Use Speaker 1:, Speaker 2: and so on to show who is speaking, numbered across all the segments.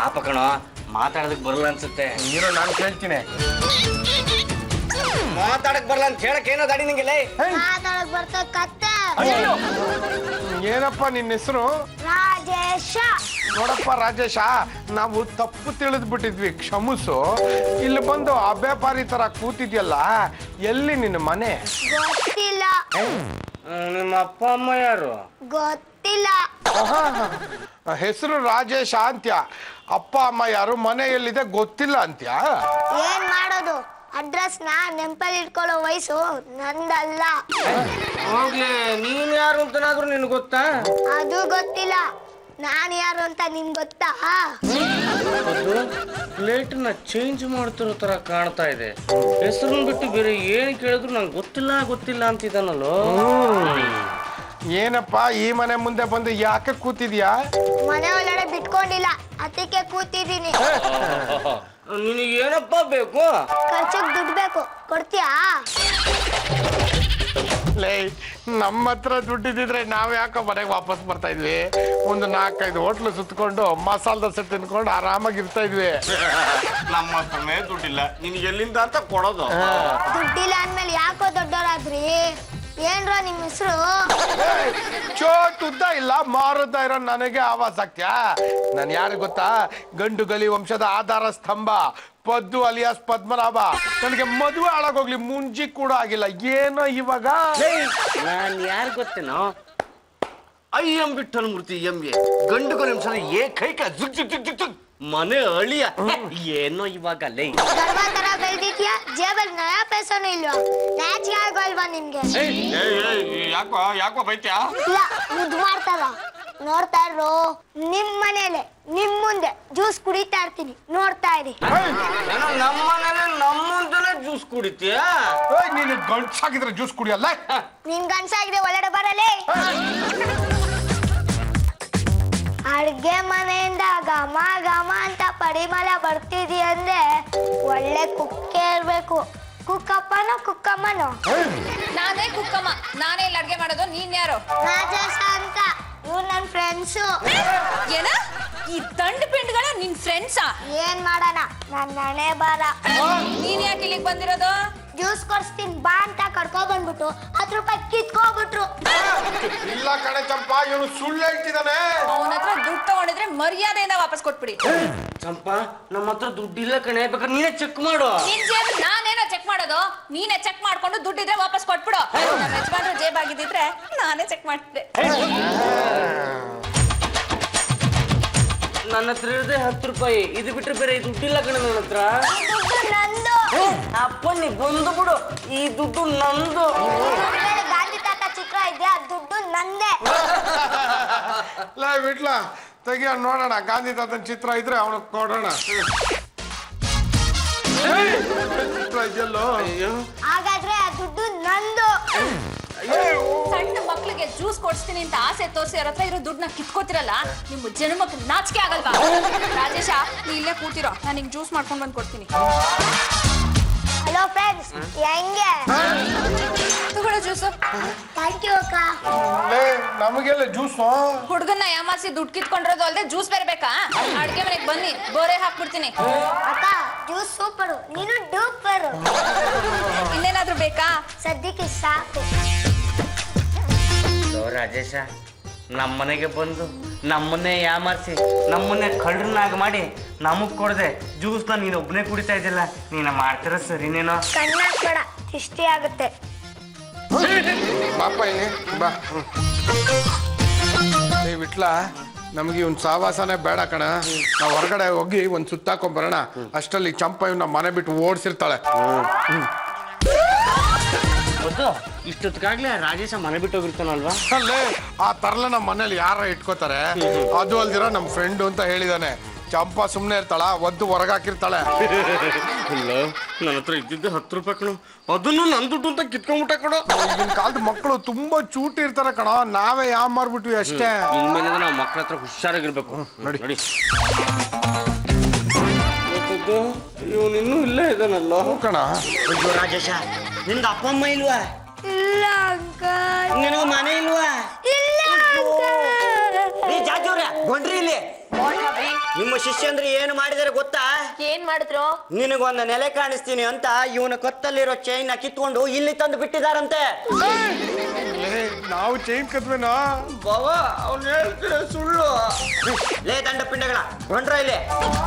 Speaker 1: ಪಾಪ ಕಣೋ ಮಾತಾಡೋದಕ್ ಬರಲ್ಲ ಅನ್ಸುತ್ತೆ
Speaker 2: ಇರೋ ನಾನು ಕೇಳ್ತೀನಿ
Speaker 1: ಮಾತಾಡಕ್ ಬರಲ್ಲ ಅಂತ ಹೇಳಕ್ ಏನೋ ದಾಡಿ ನಿಂಗೆ ಲೇ
Speaker 3: ಮಾತಾಡಕ್ ಬರ್ತ ಕತ್ತೆ
Speaker 2: ಏನಪ್ಪ ನಿನ್ನ ಹೆಸರು
Speaker 3: ರಾಜೇಶ
Speaker 2: ನೋಡಪ್ಪ ರಾಜೇಶ ನಾವು ತಪ್ಪು ತಿಳಿದ್ ಬಿಟ್ಟಿದ್ವಿ ಕ್ಷಮಿಸು ಇಲ್ಲಿ ಬಂದು ಅಭ್ಯಾಪಾರಿ ತರ ಕೂತಿದ್ಯಲ್ಲ ಎಲ್ಲಿ ನಿನ್ನ ಮನೆ
Speaker 3: ಗೊತ್ತಿಲ್ಲ
Speaker 1: ನಿಮ್ಮ ಅಪ್ಪ ಅಮ್ಮ ಯಾರು
Speaker 3: ಗೊತ್ತಿಲ್ಲ
Speaker 2: ಹೆಸರು ರಾಜೇಶ ಅಂತ್ಯ ಅಪ್ಪ ಅಮ್ಮ ಯಾರು ಮನೆ ಎಲ್ಲಿದೆ ಗೊತ್ತಿಲ್ಲ ಅಂತ್ಯ
Speaker 3: ಏನ್ ಮಾಡೋದು ಅಡ್ರೆಸ್ ನ ನೆಂಪಲ್ಲಿ ಇಟ್ಕೊಳ್ಳೋ ವಯಸ್ಸು ನಂದಲ್ಲ
Speaker 1: ಹೋಗ್ಲಿ ನೀನ್ ಯಾರು ಅಂತನಾದ್ರೂ ನಿನ್ ಗೊತ್ತಾ
Speaker 3: ಅದು ಗೊತ್ತಿಲ್ಲ ನಾನ್ ಯಾರು ಅಂತ ನಿಮ್ ಗೊತ್ತಾ
Speaker 1: ಪ್ಲೇಟ್ ನ ಚೇಂಜ್ ಮಾಡ್ತಿರೋ ತರ ಕಾಣ್ತಾ ಇದೆ ಹೆಸರನ್ನ ಬಿಟ್ಟು ಬೇರೆ ಏನ್ ಕೇಳಿದ್ರು ನಂಗೆ ಗೊತ್ತಿಲ್ಲ ಗೊತ್ತಿಲ್ಲ ಅಂತಿದ್ದಾನಲ್ಲೋ
Speaker 2: ಏನಪ್ಪ ಈ ಮನೆ ಮುಂದೆ ಬಂದು ಯಾಕೆ ಕೂತಿದ್ಯಾ
Speaker 3: ಮನೆ ಒಳಗಡೆ ಬಿಟ್ಕೊಂಡಿಲ್ಲ ಅದಕ್ಕೆ ಕೂತಿದ್ದೀನಿ
Speaker 1: ನಿನಗೆ ಏನಪ್ಪ ಬೇಕು
Speaker 3: ಖರ್ಚಿಗೆ ದುಡ್ಡು ಬೇಕು ಕೊಡ್ತೀಯಾ
Speaker 2: ಲೇ ನಮ್ಮ ಹತ್ರ ದುಡ್ಡಿದ್ರೆ ನಾವ್ ಯಾಕೆ ಮನೆಗೆ ವಾಪಸ್ ಬರ್ತಾ ಇದ್ವಿ ಒಂದು ನಾಲ್ಕೈದು ಹೋಟ್ಲು ಸುತ್ಕೊಂಡು ಮಸಾಲ ದೋಸೆ ತಿನ್ಕೊಂಡು ಆರಾಮಾಗಿ ಇರ್ತಾ ಇದ್ವಿ
Speaker 1: ನಮ್ಮ ಹತ್ರನೇ ದುಡ್ಡಿಲ್ಲ ನಿನಗೆ ಎಲ್ಲಿಂದ ಅಂತ ಕೊಡೋದು
Speaker 3: ದುಡ್ಡಿಲ್ಲ ಅಂದ್ಮೇಲೆ ಯಾಕೋ ದೊಡ್ಡವರಾದ್ರಿ ಏನ್ರ ನಿಮ್ ಹೆಸರು
Speaker 2: ಚೋಟ್ ಉದ್ದ ಇಲ್ಲ ಮಾರುದ್ದ ಇರೋ ನನಗೆ ಆವಾಜ್ ಆಗ್ತ್ಯಾ ನಾನು ಯಾರು ಗೊತ್ತಾ ಗಂಡು ಗಲಿ ವಂಶದ ಆಧಾರ ಸ್ತಂಭ ಪದ್ದು ಅಲಿಯಾಸ್ ಪದ್ಮನಾಭ ನನಗೆ ಮದುವೆ ಹಾಳಾಗೋಗ್ಲಿ ಮುಂಜಿ ಕೂಡ ಆಗಿಲ್ಲ ಏನೋ ಇವಾಗ
Speaker 1: ನಾನ್ ಯಾರು ಗೊತ್ತೇನೋ I am Bittal Murthy M A ಗಂಡು ನಿಮಿಷದ ಏಕೈಕ ಜುಗ್ ಜುಗ್ ಜುಗ್ ಜುಗ್ ಜುಗ್ ಮನೆ ಅಳಿಯ ಏನೋ ಇವಾಗ ಲೈ
Speaker 3: ಗರ್ಭ ತರ ಬೆಳ್ದಿದ್ಯಾ ಜೇಬಲ್ ನಯ ಪೈಸನು ಇಲ್ವಾ ನಾಚಿಕೆ ಆಗೋಲ್ವಾ ನಿಮ್ಗೆ
Speaker 1: ಯಾಕೋ ಯಾಕೋ ಬೈತ್ಯಾ
Speaker 3: ಇಲ್ಲ ಮುದ್ದು ಮಾಡ್ತಾರ ನೋಡ್ತಾ ಇರೋ ನಿಮ್ ಮನೇಲೆ ನಿಮ್ ಮುಂದೆ ಜ್ಯೂಸ್ ಕುಡಿತಾ ಇರ್ತೀನಿ ನೋಡ್ತಾ ಇರಿ
Speaker 1: ನಮ್ಮ ಮನೇಲಿ ನಮ್ಮ ಮುಂದೆನೆ ಜ್ಯೂಸ್ ಕುಡಿತೀಯ
Speaker 2: ಏಯ್, ನೀನು ಗಂಟ್ಸಾಗಿದ್ರೆ ಜ್ಯೂಸ್ ಕುಡಿಯಲ್ಲ
Speaker 3: ನಿನ್ ಗನ್ಸಾಗಿದೆ ಒಳಗಡೆ ಬರಲೇ ಅಡ್ಗೆ ಮನೆಯಿಂದ ಘಮ ಘಮ ಅಂತ ಪರಿಮಳ ಬರ್ತಿದಿ ಅಂದ್ರೆ ಒಳ್ಳೆ ಕುಕ್ಕೆ ಇರ್ಬೇಕು ಕುಕ್ಕಪ್ಪನೋ ಕುಕ್ಕಮ್ಮನೋ
Speaker 4: ನಾನೇ ಕುಕ್ಕಮ್ಮ ನಾನೇ ಇಲ್ಲಿ ಅಡ್ಗೆ ಮಾಡೋದು ನೀನ್ ಯಾರು
Speaker 3: ರಾಜೇಶ ಅಂತ ಇವ್ರು ನನ್ನ ಫ್ರೆಂಡ್ಸು
Speaker 4: ಏನ ಈ ದಂಡ ಪಿಂಡ್ಗಳ ನಿನ್ ಫ್ರೆಂಡ್ಸಾ
Speaker 3: ಏನ್ ಮಾಡೋಣ ನನ್ನ ಹಣೆ ಬಾರ
Speaker 4: ನೀನ್ ಯಾಕೆ ಇಲ್ಲಿಗೆ ಬಂದಿರೋದು
Speaker 3: ಜ್ಯೂಸ್ ಕೊಡ್ಸ್ತೀನಿ ಬಾ ಅಂತ ಕರ್ಕೊ ಬಂದ್ಬಿಟ್ಟು ಹತ್ತು ರೂಪಾಯಿ ಕಿತ್ಕೋಬಿಟ್ರು
Speaker 2: ಇಲ್ಲ ಕಣೆ ಚಂಪಾ ಇವನು ಸುಳ್ಳು ಹೇಳ್ತಿದ್ದಾನೆ
Speaker 4: ಅವನ ಹತ್ರ ದುಡ್ಡು ತಗೊಂಡಿದ್ರೆ ಮರ್ಯಾದೆಯಿಂದ ವಾಪಸ್ ಕೊಟ್ಬಿಡಿ
Speaker 1: ಚಂಪಾ ನಮ್ಮ ಹತ್ರ ದುಡ್ಡಿಲ್ಲ ಕಣೆ ಬೇಕಾದ್ರೆ ನೀನೇ ಚೆಕ್ ಮಾಡು
Speaker 4: ನಿನ್ ಜೇಬ್ ನಾನೇನೋ ಚೆಕ್ ಮಾಡೋದು ನೀನೇ ಚೆಕ್ ಮಾಡ್ಕೊಂಡು ದುಡ್ಡಿದ್ರೆ ವಾಪಸ್ ಕೊಟ್ಬಿಡು ನಮ್ಮ ಯಜಮಾನ್ರು ಜೇಬ್ ಆಗಿದ್ದಿದ್ರೆ ನಾನೇ ಚೆಕ್ ಮಾಡ್ತಿದ್ದೆ
Speaker 1: ನನ್ನ ಹತ್ರ ಇರೋದೇ ಹತ್ತು ರೂಪಾಯಿ ಇದು ಬಿಟ್ರೆ ಬೇರೆ ದುಡ್ಡಿಲ್ಲ ಕಣೆ ನನ್ನ ಹತ್ರ
Speaker 3: ಈ ದುಡ್ಡು ನಂದು
Speaker 1: ಅಪ್ಪ ನೀ ಬಂದು ಬಿಡು ಈ ದುಡ್ಡು ನಂದು
Speaker 3: ಆಮೇಲೆ ಗಾಂಧಿ ತಾತ ಚಿತ್ರ ಇದೆ ಆ ದುಡ್ಡು ನಂದೇ
Speaker 2: ಲೇ ಬಿಡ್ಲ ತೆಗಿಯ ನೋಡೋಣ ಗಾಂಧಿ ತಾತನ ಚಿತ್ರ ಇದ್ರೆ ಅವನು ಕೊಡೋಣ ಏಯ್, ಚಿತ್ರ ಇದೆಯಲ್ಲೋ
Speaker 3: ಹಾಗಾದ್ರೆ ಆ ದುಡ್ಡು ನಂದು
Speaker 4: ಸಣ್ಣ ಮಕ್ಳಿಗೆ ಜ್ಯೂಸ್ ಕೊಡ್ಸ್ತೀನಿ ಅಂತ ಆಸೆ ತೋರಿಸಿ ಅವ್ರ ಹತ್ರ ಇರೋ ದುಡ್ಡನ್ನ ಕಿತ್ಕೋತಿರಲ್ಲ ನಿಮ್ಮ ಜನ್ಮಕ್ಕೆ ನಾಚಿಕೆ ಆಗಲ್ವಾ ರಾಜೇಶ ನೀ ಇಲ್ಲೇ ಕೂತಿರೋ ನಾನು ನಿಂಗೆ ಜ್ಯೂಸ್ ಮಾಡ್ಕೊಂಡು ಬಂದು ಕೊಡ್ತೀನಿ
Speaker 3: ಹಲೋ ಫ್ರೆಂಡ್ಸ್ ಹೆಂಗೆ
Speaker 4: ತಗೊಳ್ಳೋ ಜ್ಯೂಸು
Speaker 3: ಥ್ಯಾಂಕ್ ಯು ಅಕ್ಕ
Speaker 2: ಲೇ ನಮಗೆಲ್ಲ ಜ್ಯೂಸು
Speaker 4: ಹುಡುಗನ್ನ ಯಾಮಾರಿಸಿ ದುಡ್ಡು ಕಿತ್ಕೊಂಡಿರೋದು ಅಲ್ಲದೆ ಜ್ಯೂಸ್ ಬೇರೆ ಬೇಕಾ ಅಡ್ಗೆ ಮನೆಗೆ ಬನ್ನಿ ಬೋರೆ ಹಾಕ್ಬಿಡ್ತೀನಿ
Speaker 3: ಅಕ್ಕ ಜ್ಯೂಸ್ ಸೂಪರು ನೀನು ಡೂಪರು
Speaker 4: ಇನ್ನೇನಾದ್ರೂ ಬೇಕಾ
Speaker 3: ಸದ್ಯಕ್ಕೆ ಸಾಕು
Speaker 1: ಲೋ ರಾಜೇಶ ನಮ್ಮನೆಗೆ ಬಂದು ನಮ್ಮನ್ನೇ ಯಾಮಾರಿಸಿ ನಮ್ಮನ್ನೇ ಕಳ್ಳರನ್ನಾಗ ಮಾಡಿ ನಮಗ್ ಕೊಡದೆ ಜ್ಯೂಸ್ನ ನೀನು ಒಬ್ಬನೇ ಕುಡಿತಾ ಇದ್ದಿಲ್ಲ ನೀನು ಮಾಡ್ತಿರೋ ಸರಿನೇನೋ
Speaker 3: ಕಣ್ಣಾಕ್ಬೇಡ ಇಷ್ಟೇ ಆಗುತ್ತೆ
Speaker 2: ಬಾಪ ಇಲ್ಲಿ ಬಾ ಏ ವಿಟ್ಲ ನಮಗೆ ಇವ್ನ ಸಾವಾಸನೆ ಬೇಡ ಕಣ ನಾವು ಹೊರಗಡೆ ಹೋಗಿ ಒಂದು ಸುತ್ತಾಕೊಂಡ್ ಬರೋಣ ಅಷ್ಟರಲ್ಲಿ ಚಂಪ ಇವ್ನ ಮನೆ ಬಿಟ್ಟು ಓಡಿಸಿರ್ತಾಳೆ
Speaker 1: ಗೊತ್ತು ಇಷ್ಟೊತ್ತಿಗಾಗ್ಲೇ ರಾಜೇಶ ಮನೆ ಬಿಟ್ಟು ಹೋಗಿರ್ತಾನಲ್ವಾ
Speaker 2: ಅಲ್ಲೇ ಆ ತರಲ ನಮ್ಮ ಮನೇಲಿ ಯಾರ ಇಟ್ಕೋತಾರೆ ಅದು ಅಲ್ದಿರ ನಮ್ಮ ಫ್ರೆಂಡು ಅಂತ ಹೇಳಿದಾನೆ ಚಂಪ ಸುಮ್ಮನೆ ಇರ್ತಾಳ ಒದ್ದು ಹೊರಗಾಕಿರ್ತಾಳೆ
Speaker 1: ಇಲ್ಲ ನನ್ನ ಹತ್ರ ಇದ್ದಿದ್ದು ಹತ್ತು ರೂಪಾಯಿ ಕಣು ಅದನ್ನು ನನ್ನ ದುಡ್ಡು ಅಂತ ಕಿತ್ಕೊಂಡ್ಬಿಟ್ಟ ಕಣೋ
Speaker 2: ಈಗಿನ ಕಾಲದ ಮಕ್ಕಳು ತುಂಬಾ ಚೂಟಿ ಇರ್ತಾರೆ ಕಣ ನಾವೇ ಯಾ ಮಾರ್ಬಿಟ್ವಿ ಅಷ್ಟೇ
Speaker 1: ಇನ್ಮೇಲೆ ನಾವು ಮಕ್ಕಳ ಹತ್ರ ಹುಷಾರಾಗಿರ್ಬೇಕು
Speaker 2: ನೋಡಿ.
Speaker 1: ನೋಡಿ ಇವನು ಇನ್ನೂ ಇಲ್ಲೇ ಇದ್ದಾನಲ್ಲ
Speaker 2: ಕಣ
Speaker 1: ಅಯ್ಯೋ ರಾಜೇಶ ನಿಂದ ಅಪ್ಪ ಅಮ್ಮ ಇಲ್ವಾ
Speaker 3: ಇಲ್ಲ ಅಂಕಲ್
Speaker 1: ನಿನಗೆ ಮನೆ ಇಲ್ವಾ
Speaker 3: ಇಲ್ಲ ಅಂಕಲ್
Speaker 1: ಜಾಜವ್ರ ಗೊಂಡ್ರಿ ಇಲ್ಲಿ
Speaker 5: ನಿಮ್ಮ ಶಿಷ್ಯಂದ್ರೆ ಏನು ಮಾಡಿದಾರೆ ಗೊತ್ತಾ
Speaker 6: ಏನ್ ಮಾಡಿದ್ರು
Speaker 5: ನಿನಗೊಂದು ನೆಲೆ ಕಾಣಿಸ್ತೀನಿ ಅಂತ ಇವನ ಕತ್ತಲ್ಲಿರೋ ಚೈನ್ ಕಿತ್ಕೊಂಡು ಇಲ್ಲಿ ತಂದು ಬಿಟ್ಟಿದಾರಂತೆ
Speaker 2: ಲೇ, ನಾವು ಚೈನ್ ಕದ್ವೇನೋ
Speaker 5: ಬಾವ ಅವ್ನು ಹೇಳ್ತಿರೋ ಸುಳ್ಳು ಲೇ ದಂಡ ಪಿಂಡಗಳ ಹೊಂಡ್ರ ಇಲ್ಲಿ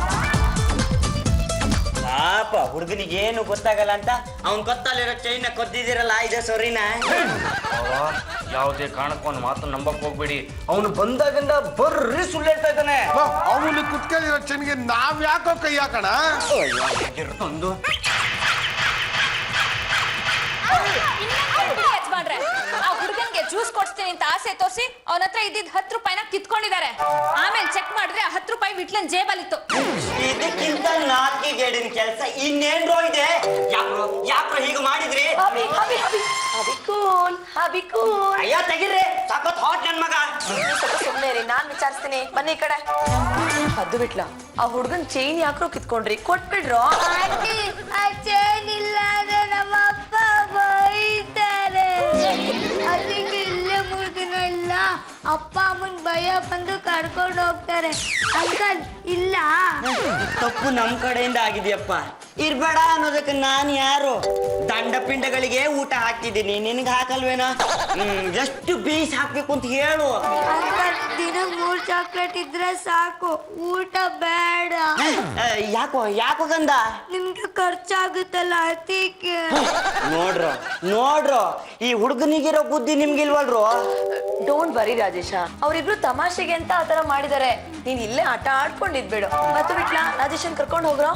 Speaker 5: ಪಾಪ ಹುಡುಗನಿಗೆ ಏನು ಗೊತ್ತಾಗಲ್ಲ ಅಂತ ಅವ್ನ್ ಕತ್ತಲ್ಲಿರೋ ಚೈನ್ ಕದ್ದಿದಿರಲ್ಲ ಇದೆ ಸೊರಿನ
Speaker 1: ಯಾವುದೇ ಕಾರಣಕ್ಕೊಂದು ಮಾತು ನಂಬಕ್ ಹೋಗ್ಬೇಡಿ ಅವನು ಬಂದಾಗಿಂದ ಬರ್ರಿ ಸುಳ್ಳು ಹೇಳ್ತಾ ಇದ್ದಾನೆ
Speaker 2: ಅವನು ಕುತ್ಕೊಂಡಿರೋ ಚೈನ್ಗೆ ನಾವ್ ಯಾಕೋ ಕೈ ಹಾಕೋಣ
Speaker 1: ಒಂದು
Speaker 4: ಬಿಡಿ ಯಜಮಾನ್ರೆ ಆ ಹುಡುಗನ್ಗೆ ಜ್ಯೂಸ್ ಕೊಡ್ಸ್ತೀನಿ ಅಂತ ಆಸೆ ತೋರಿಸಿ ಅವನ ಹತ್ರ ಇದ್ದಿದ್ ಹತ್ತು ರೂಪಾಯಿನ ಕಿತ್ಕೊಂಡಿದ್ದಾರೆ ಆಮೇಲೆ ಚೆಕ್ ಮಾಡಿದ್ರೆ ಆ ಹತ್ತು ರೂಪಾಯಿ ವಿಟ್ಲನ್ ಜೇಬಲ್ಲಿತ್ತು
Speaker 5: ಇದಕ್ಕಿಂತ ನಾಲ್ಕಿಗೇಡಿನ ಕೆಲಸ ಇನ್ನೇನ್ರೋ ಇದೆ ಯಾಕ್ರೋ ಯಾಕ್ರೋ ಹೀಗೆ ಮಾಡಿದ್ರಿ
Speaker 6: ಹಬಿ ಹಬಿ ಹಬಿ ಹಬಿ ಕೂಲ್ ಹಬಿ ಕೂಲ್
Speaker 5: ಅಯ್ಯ ತೆಗಿರ್ರಿ ಸಖತ್ ಹಾಟ್ ನನ್ ಮಗ
Speaker 6: ಸ್ವಲ್ಪ ಸುಮ್ನೆ ರೀ ನಾನ್ ವಿಚಾರಿಸ್ತೀನಿ ಬನ್ನಿ ಈ ಕಡೆ ಅದು ಬಿಟ್ಲ ಆ ಹುಡ್ಗನ್ ಚೈನ್ ಯಾಕ್ರೋ ಕಿತ್ಕೊಂಡ್ರಿ ಕೊಟ್ಬಿಡ್ರೋ
Speaker 3: ಆಂಟಿ ಆ ಚೈನ್ ಇಲ್ಲ ಅಂದ್ರೆ ನಮ್ಮ ಅಪ್ಪ ಬೈತಾರೆ ಅದಕ್ಕೆ ಇಲ್ಲೇ ಮೂರು ದಿನ ಇಲ್ಲ ಅಪ್ಪ ಅಮ್ಮನ್ ಭಯ ಬಂದು ಕರ್ಕೊಂಡು ಹೋಗ್ತಾರೆ ಅಂಕಲ್ ಇಲ್ಲ
Speaker 5: ತಪ್ಪು ನಮ್ ಕಡೆಯಿಂದ ಆಗಿದೆಯಪ್ಪ ಇರ್ಬೇಡ ಅನ್ನೋದಕ್ಕೆ ನಾನು ಯಾರು ದಂಡ ಪಿಂಡಗಳಿಗೆ ಊಟ ಹಾಕ್ತಿದ್ದೀನಿ ನಿನಗೆ ಹಾಕಲ್ವೇನೋ ಹ್ಮ್, ಎಷ್ಟು ಬೀಸ್ ಹಾಕ್ಬೇಕು ಅಂತ ಹೇಳು
Speaker 3: ಅಂಕಲ್ ದಿನ ಮೂರ್ ಚಾಕ್ಲೇಟ್ ಇದ್ರೆ ಸಾಕು ಊಟ ಬೇಡ
Speaker 5: ಆ, ಯಾಕೋ ಯಾಕೋ ಗಂದ
Speaker 3: ನಿಮ್ಗೆ ಖರ್ಚಾಗುತ್ತಲ್ಲ ಅದಕ್ಕೆ
Speaker 5: ನೋಡ್ರು ನೋಡ್ರು ಈ ಹುಡುಗನಿಗಿರೋ ಬುದ್ಧಿ ನಿಮ್ಗಿಲ್ವಲ್ರು
Speaker 6: ಡೋಂಟ್ ಬರಿ ರಾಜೇಶ ಅವ್ರಿಬ್ರು ತಮಾಷೆಗೆ ಅಂತ ಆತರ ಮಾಡಿದಾರೆ ನೀನ್ ಇಲ್ಲೇ ಆಟ ಆಡ್ಕೊಂಡಿದ್ಬೇಡು ಅದು ಬಿಟ್ಲ ರಾಜೇಶನ್ ಕರ್ಕೊಂಡು ಹೋಗ್ರೋ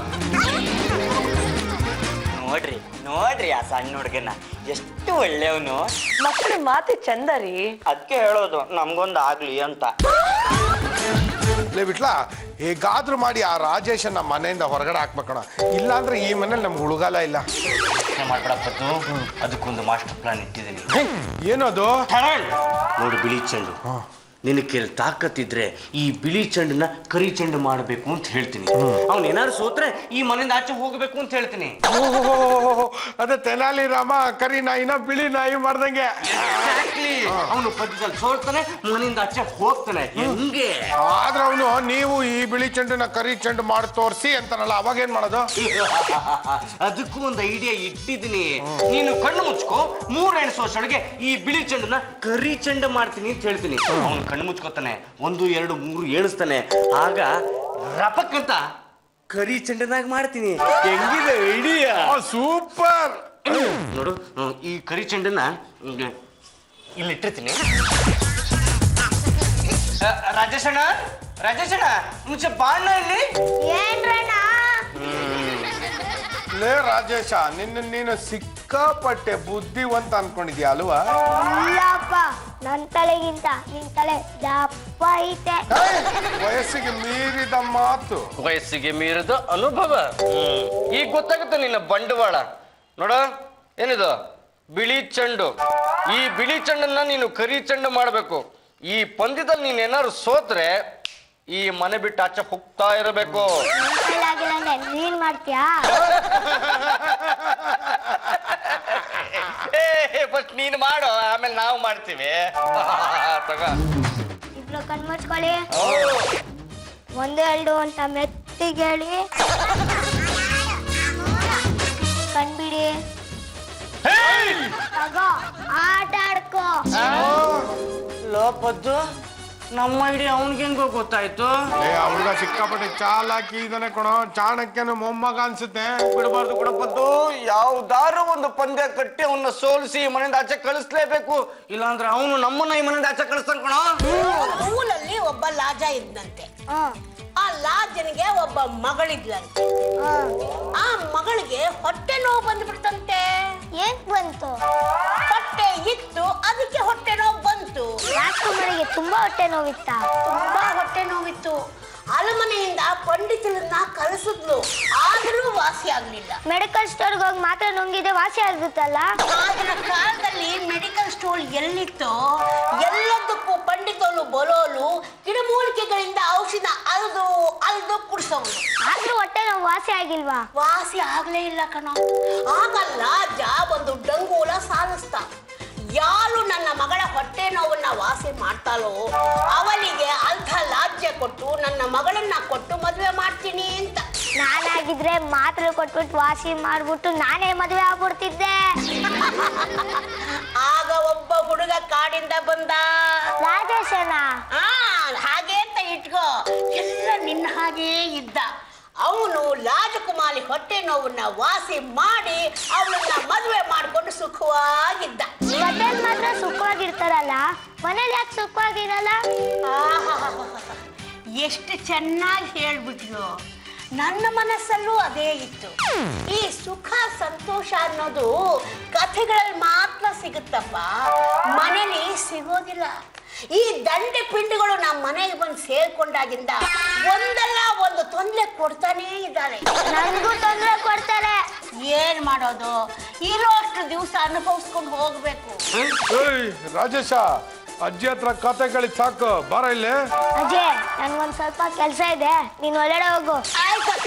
Speaker 5: ನೋಡ್ರಿ ನೋಡ್ರಿ ಆ ಸಣ್ಣ ಹುಡುಗನ ಎಷ್ಟು ಒಳ್ಳೆಯವನು
Speaker 6: ಮಕ್ಕಳ ಮಾತೆ ಚಂದ ರೀ
Speaker 5: ಅದಕ್ಕೆ ಹೇಳೋದು ನಮ್ಗೊಂದು ಆಗ್ಲಿ ಅಂತ
Speaker 2: ಲೇ ಬಿಟ್ಲ ಹೇಗಾದ್ರೂ ಮಾಡಿ ಆ ರಾಜೇಶನ್ನ ಮನೆಯಿಂದ ಹೊರಗಡೆ ಹಾಕ್ಬೇಕಣ ಇಲ್ಲಾಂದ್ರೆ ಈ ಮನೇಲಿ ನಮ್ಗೆ ಉಳುಗಾಲ ಇಲ್ಲ
Speaker 1: ಮಾಡ್ಬಿಡಪ್ಪತ್ತು ಅದಕ್ಕೊಂದು ಮಾಸ್ಟರ್ ಪ್ಲಾನ್ ಇಟ್ಟಿದ್ದೀನಿ
Speaker 2: ಏನದು
Speaker 1: ನೋಡು ಬಿಳಿ ಚೆಂಡು ನಿನಗೆ ಕೆಲ ತಾಕತ್ತಿದ್ರೆ ಈ ಬಿಳಿ ಚೆಂಡನ್ನ ಕರಿ ಚೆಂಡು ಮಾಡಬೇಕು ಅಂತ ಹೇಳ್ತೀನಿ ಅವ್ನು ಏನಾದ್ರು ಸೋತ್ರೆ ಈ ಮನೆಯಿಂದ ಆಚೆ ಹೋಗಬೇಕು ಅಂತ ಹೇಳ್ತೀನಿ
Speaker 2: ಓಹೋ ಅದೇ ತೆನಾಲಿ ರಾಮ ಕರಿ ನಾಯಿನ ಬಿಳಿ ನಾಯಿ ಮಾಡ್ದಂಗೆ
Speaker 1: ಅವನು ಪದ್ಯದಲ್ಲಿ ಸೋಲ್ತಾನೆ ಮನೆಯಿಂದ ಆಚೆ ಹೋಗ್ತಾನೆ ಹೆಂಗೆ
Speaker 2: ಆದ್ರೆ ಅವನು ನೀವು ಈ ಬಿಳಿ ಚೆಂಡನ್ನ ಕರಿ ಚೆಂಡು ಮಾಡಿ ತೋರಿಸಿ ಅಂತಾನಲ್ಲ ಅವಾಗ ಏನ್ ಮಾಡೋದು
Speaker 1: ಅದಕ್ಕೂ ಒಂದು ಐಡಿಯಾ ಇಟ್ಟಿದ್ದೀನಿ ನೀನು ಕಣ್ಣು ಮುಚ್ಕೋ ಮೂರ್ ಎಣಸೋಷ್ಟೊಳಗೆ ಈ ಬಿಳಿ ಚೆಂಡನ್ನ ಕರಿ ಚೆಂಡು ಮಾಡ್ತೀನಿ ಅಂತ ಹೇಳ್ತೀನಿ ಅವನು ಕಣ್ಣು ಮುಚ್ಕೋತಾನೆ ಒಂದು ಎರಡು ಮೂರು ಏಣಿಸ್ತಾನೆ ಆಗ ರಪಕ್ ಅಂತ ಕರಿ ಚೆಂಡನಾಗ ಮಾಡ್ತೀನಿ ಹೆಂಗಿದೆ ಐಡಿಯಾ
Speaker 2: ಸೂಪರ್
Speaker 1: ನೋಡು ಹ್ಮ್, ಈ ಕರಿ ಚೆಂಡನ್ನ ಹಿಂಗೆ ಇಲ್ಲಿ ಇಟ್ಟಿರ್ತೀನಿ ಆ, ರಾಜೇಶಣ್ಣ ರಾಜೇಶಣ್ಣ ಮುಂಚೆ ಬಾಣ ಇಲ್ಲಿ
Speaker 3: ಏನ್ರಣ್ಣ
Speaker 2: ಲೇ ರಾಜೇಶ ನಿನ್ನ ನೀನು ಸಿಕ್ಕಾಪಟ್ಟೆ ಬುದ್ಧಿವಂತ ಅನ್ಕೊಂಡಿದ್ಯಾ ಅಲ್ವಾ
Speaker 3: ಇಲ್ಲಪ್ಪ ನನ್ ತಲೆಗಿಂತ ನಿನ್ ತಲೆ ದಪ್ಪ ಐತೆ
Speaker 2: ಏಯ್, ವಯಸ್ಸಿಗೆ ಮೀರಿದ ಮಾತು
Speaker 1: ವಯಸ್ಸಿಗೆ ಮೀರಿದ ಅನುಭವ ಈಗ ಗೊತ್ತಾಗುತ್ತೆ ನಿನ್ನ ಬಂಡವಾಳ ನೋಡ ಏನಿದು ಬಿಳಿ ಚೆಂಡು ಈ ಬಿಳಿ ಚೆಂಡನ್ನ ನೀನು ಕರಿ ಚೆಂಡು ಮಾಡಬೇಕು ಈ ಪಂದ್ಯದಲ್ಲಿ ನೀನ್ ಏನಾದ್ರು ಸೋತ್ರೆ ಈ ಮನೆ ಬಿಟ್ಟು ಆಚೆ ಹೋಗ್ತಾ ಇರಬೇಕು
Speaker 3: ನನ್ ಕೈಲಾಗಿಲ್ಲ ಅಂದ್ರೆ ನೀನ್ ಮಾಡ್ತೀಯಾ
Speaker 1: ಫಸ್ಟ್ ನೀನು ಮಾಡು ಆಮೇಲೆ ನಾವು ಮಾಡ್ತೀವಿ ತಗೋ
Speaker 3: ಇಬ್ರು ಕಣ್ ಮುಚ್ಕೊಳ್ಳಿ ಒಂದು ಎರಡು ಅಂತ ಮೆತ್ತಿಗೆ ಹೇಳಿ ಕಣ್ಬಿಡಿ ತಗೋ ಆಟ ಆಡ್ಕೋ
Speaker 1: ಲೋಪದ್ದು ನಮ್ಮ ಐಡಿ ಅವನಿಗೆ ಹೆಂಗೋ ಗೊತ್ತಾಯ್ತು
Speaker 2: ಏ ಆ ಹುಡುಗ ಸಿಕ್ಕಾಪಟ್ಟೆ ಚಾಲಾಕಿ ಇದಾನೆ ಕಣೋ ಚಾಣಕ್ಯನ ಮೊಮ್ಮಗ ಅನ್ಸುತ್ತೆ
Speaker 1: ಬಿಡಬಾರ್ದು ಕೊಡಪದ್ದು ಯಾವ್ದಾರು ಒಂದು ಪಂದ್ಯ ಕಟ್ಟಿ ಅವನ್ನ ಸೋಲಿಸಿ ಮನೆಯಿಂದ ಆಚೆ ಕಳಿಸ್ಲೇಬೇಕು ಇಲ್ಲಾಂದ್ರೆ ಅವನು ನಮ್ಮನ್ನ ಈ ಮನೆಯಿಂದ ಆಚೆ ಕಳಿಸ್ತಾನ ಕಣ
Speaker 7: ಊರಲ್ಲಿ ಒಬ್ಬ ಲಾಜ ಇದ್ದಂತೆ
Speaker 3: ಹ್ಮ್
Speaker 7: ಆ ಲಾಜನಿಗೆ ಒಬ್ಬ ಮಗಳಿದ್ಲಂತೆ
Speaker 3: ಹ್ಮ್
Speaker 7: ಆ ಮಗಳಿಗೆ ಹೊಟ್ಟೆ ನೋವು ಬಂದ್ಬಿಡ್ತಂತೆ
Speaker 3: ಏನ್ ಬಂತು
Speaker 7: ಹೊಟ್ಟೆ ಇತ್ತು ಅದಕ್ಕೆ ಹೊಟ್ಟೆ ನೋವು ಬಂತು
Speaker 3: ರಾಜ್ಕುಮಾರಿಗೆ ತುಂಬಾ ಹೊಟ್ಟೆ ನೋವಿತ್ತಾ
Speaker 7: ತುಂಬಾ ಹೊಟ್ಟೆ ನೋವಿತ್ತು ಅರಮನೆಯಿಂದ ಪಂಡಿತರನ್ನ ಕರೆಸಿದ್ಲು ಆದ್ರೂ ವಾಸಿ ಆಗ್ಲಿಲ್ಲ
Speaker 3: ಮೆಡಿಕಲ್ ಸ್ಟೋರ್ಗೆ ಹೋಗಿ ಮಾತ್ರ ನುಂಗಿದೆ ವಾಸಿ ಆಗುತ್ತಲ್ಲ
Speaker 7: ಆಗಿನ ಕಾಲದಲ್ಲಿ ಮೆಡಿಕಲ್ ಸ್ಟೋರ್ ಎಲ್ಲಿತ್ತೋ ಎಲ್ಲದಕ್ಕೂ ಪಂಡಿತರು ಬರೋಲು ಗಿಡಮೂಲಿಕೆಗಳಿಂದ ಔಷಧ ಅಲ್ದು ಅಲ್ದು ಕುಡಿಸೋರು
Speaker 3: ಆದ್ರೂ ಹೊಟ್ಟೆ ನೋವು ವಾಸಿ ಆಗಿಲ್ವಾ
Speaker 7: ವಾಸಿ ಆಗ್ಲೇ ಇಲ್ಲ ಕಣೋ ಆಗ ಲಾಜ ಒಂದು ಡಂಗೂಲ ಸಾಧಿಸ್ತ ಯಾರು ನನ್ನ ಮಗಳ ಹೊಟ್ಟೆ ನೋವನ್ನ ವಾಸಿ ಮಾಡ್ತಾಳೋ ಅವಳಿಗೆ ಅಂಥ ಲಾಜ್ಯ ಕೊಟ್ಟು ನನ್ನ ಮಗಳನ್ನ ಕೊಟ್ಟು ಮದುವೆ ಮಾಡ್ತೀನಿ ಅಂತ
Speaker 3: ನಾನಾಗಿದ್ರೆ ಮಾತ್ರೆ ಕೊಟ್ಬಿಟ್ಟು ವಾಸಿ ಮಾಡ್ಬಿಟ್ಟು ನಾನೇ ಮದುವೆ ಆಗ್ಬಿಡ್ತಿದ್ದೆ
Speaker 7: ಆಗ ಒಬ್ಬ ಹುಡುಗ ಕಾಡಿಂದ ಬಂದ
Speaker 3: ರಾಜೇಶನ
Speaker 7: ಆ ಹಾಗೆ ಅಂತ ಇಟ್ಕೋ ಎಲ್ಲ ನಿನ್ನ ಹಾಗೇ ಇದ್ದ ಅವನು ರಾಜಕುಮಾರಿ ಹೊಟ್ಟೆ ನೋವನ್ನ ವಾಸಿ ಮಾಡಿ ಅವಳನ್ನ ಮದುವೆ ಮಾಡ್ಕೊಂಡು ಸುಖವಾಗಿದ್ದ
Speaker 3: ಮನೇಲಿ ಮಾತ್ರ ಸುಖವಾಗಿರ್ತಾರಲ್ಲ ಮನೇಲಿ ಯಾಕೆ ಸುಖವಾಗಿರಲ್ಲ
Speaker 7: ಆಹಾಹಾಹಾಹಾ. ಎಷ್ಟು ಚೆನ್ನಾಗಿ ಹೇಳ್ಬಿಟ್ರು ನನ್ನ ಮನಸ್ಸಲ್ಲೂ ಅದೇ ಇತ್ತು ಈ ಸುಖ ಸಂತೋಷ ಅನ್ನೋದು ಕಥೆಗಳಲ್ಲಿ ಮಾತ್ರ ಸಿಗುತ್ತಪ್ಪ ಮನೇಲಿ ಸಿಗೋದಿಲ್ಲ ಈ ದಂಡೆ ಪಿಂಡಿಗಳು ನಮ್ಮ ಮನೆಗೆ ಬಂದು ಸೇರ್ಕೊಂಡಾಗಿಂದ ಒಂದಲ್ಲ ಒಂದು ತೊಂದರೆ ಕೊಡ್ತಾನೇ ಇದ್ದಾರೆ
Speaker 3: ನನ್ಗೂ ತೊಂದರೆ ಕೊಡ್ತಾರೆ
Speaker 7: ಏನ್ ಮಾಡೋದು ಇರೋ ಅಷ್ಟು ದಿವಸ ಅನುಭವಿಸ್ಕೊಂಡು ಹೋಗ್ಬೇಕು
Speaker 2: ಏಯ್ ರಾಜೇಶ ಅಜ್ಜಿ ಹತ್ರ ಕತೆ ಕಳಿ ಸಾಕು ಬಾರ ಇಲ್ಲಿ
Speaker 3: ಅಜಯ್ ನನ್ಗೊಂದ್ ಸ್ವಲ್ಪ ಕೆಲಸ ಇದೆ ನೀನ್ ಒಳಗಡೆ ಹೋಗು
Speaker 7: ಆಯ್ತಪ್ಪ